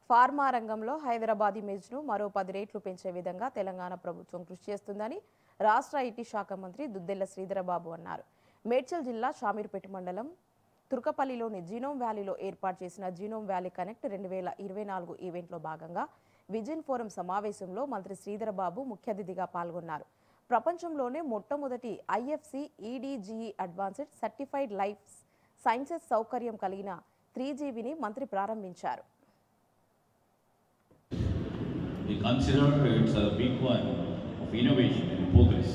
Pharma రంగంలో హైదరాబాద్ ఇమేజ్ను మరో పది రేట్లు పెంచే విధంగా తెలంగాణ ప్రభుత్వం కృషి చేస్తుందని రాష్ట్ర ఐటీ శాఖ మంత్రి దుద్దెళ్ల శ్రీధరబాబు అన్నారు మేడ్చల్ జిల్లా షామీర్పేట మండలం తుర్కపల్లిలోని జీనోమ్ వ్యాలీలో ఏర్పాటు చేసిన జీనోమ్ వ్యాలీ కనెక్ట్ రెండు వేల ఇరవై నాలుగు ఈవెంట్లో భాగంగా విజన్ ఫోరం సమావేశంలో మంత్రి శ్రీధరబాబు ముఖ్య అతిథిగా పాల్గొన్నారు ప్రపంచంలోనే మొట్టమొదటి IFC EDGE advanced certified life sciences సౌకర్యం కలిగిన త్రీ జీబీని మంత్రి ప్రారంభించారు We consider it's a big one of innovation and progress.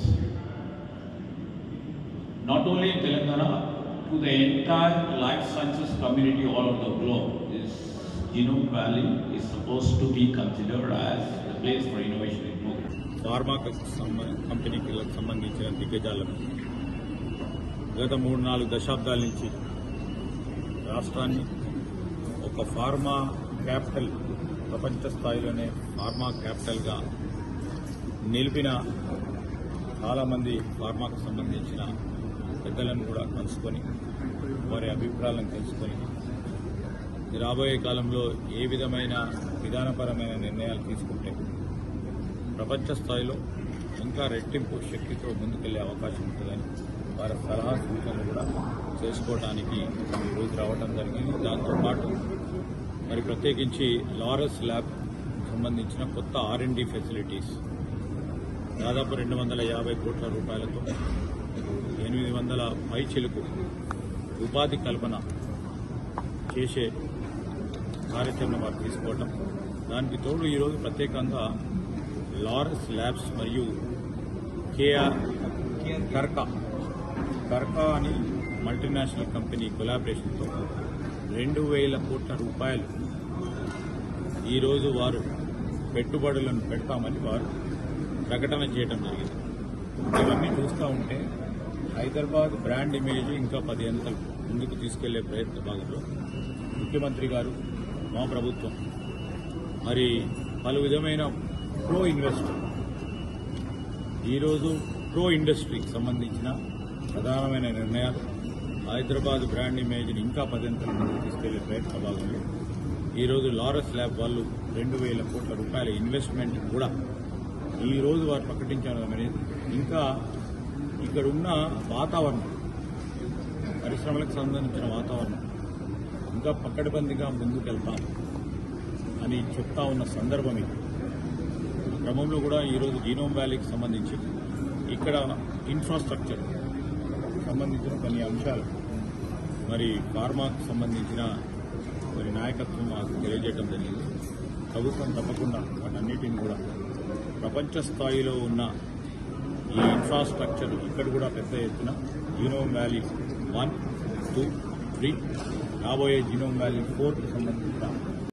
Not only in Telangana, to the entire life sciences community all over the globe, this Genome Valley is supposed to be considered as the place for innovation and progress. Pharma సంబ- కంపెనీకి సంబంధించిన దిగ్గజాలను గత మూడు నాలుగు దశాబ్దాల నుంచి రాష్ట్రాన్ని ఒక ఫార్మా క్యాపిటల్ ప్రపంచ స్థాయిలోనే ఫార్మా క్యాపిటల్గా నిలిపిన చాలామంది ఫార్మాకు సంబంధించిన పెద్దలను కూడా కలుసుకొని వారి అభిప్రాయాలను తెలుసుకొని రాబోయే కాలంలో ఏ విధమైన విధానపరమైన నిర్ణయాలు తీసుకుంటే ప్రపంచ స్థాయిలో ఇంకా రెట్టింపు శక్తితో ముందుకెళ్లే అవకాశం ఉంటుందని వారి సలహా సూచనలు కూడా చేసుకోవడానికి ఈ రోజు రావడం జరిగింది దాంతోపాటు మరి ప్రత్యేకించి లారస్ ల్యాబ్ సంబంధించిన కొత్త ఆర్ డి ఫెసిలిటీస్ దాదాపు రెండు వందల యాభై కోట్ల రూపాయలతో ఎనిమిది వందల పైచిలుకు ఉపాధి కల్పన చేసే కార్యాచరణ వారు తీసుకోవటం దానికి తోడు ఈరోజు ప్రత్యేకంగా లారస్ ల్యాబ్స్ మరియు కేఆర్ కర్కా కర్కా అని మల్టీనేషనల్ కంపెనీ కొలాబరేషన్తో రెండు వేల కోట్ల రూపాయలు ఈరోజు వారు పెట్టుబడులను పెడతామని వారు ప్రకటన చేయడం జరిగింది ఇవన్నీ చూస్తూ ఉంటే హైదరాబాద్ బ్రాండ్ ఇమేజ్ ఇంకా పది అంతలు ముందుకు తీసుకెళ్లే ప్రయత్న భాగంలో ముఖ్యమంత్రి గారు మా ప్రభుత్వం మరి పలు విధమైన ప్రో ఇన్వెస్టర్ ఈరోజు ప్రో ఇండస్ట్రీకి సంబంధించిన ప్రధానమైన నిర్ణయాలు హైదరాబాద్ బ్రాండ్ ఇమేజ్ని ఇంకా పదింతల ముందుకు తీసుకెళ్లే ప్రయత్న భాగంలో ఈరోజు లారస్ ల్యాబ్ వాళ్ళు రెండు వేల కోట్ల రూపాయల ఇన్వెస్ట్మెంట్ కూడా ఈ రోజు వారు ప్రకటించడం అనేది ఇంకా ఇక్కడ ఉన్న వాతావరణం పరిశ్రమలకు సంబంధించిన వాతావరణం ఇంకా పక్కడబందిగా ముందుకెళ్తాం అని చెప్తా ఉన్న సందర్భం ఇది ఈ క్రమంలో కూడా ఈరోజు జీనోమ్ వ్యాలీకి సంబంధించి ఇక్కడ ఇన్ఫ్రాస్ట్రక్చర్ సంబంధించిన కొన్ని అంశాలు మరి ఫార్మాకు సంబంధించిన మరి నాయకత్వం మాకు తెలియజేయడం జరిగింది ప్రభుత్వం తప్పకుండా వాటన్నిటిని కూడా ప్రపంచ స్థాయిలో ఉన్న ఈ ఇన్ఫ్రాస్ట్రక్చర్ ఇక్కడ కూడా పెద్ద ఎత్తున Genome Valley one two three రాబోయే జీనోమ్ వ్యాలీ ఫోర్కి సంబంధించిన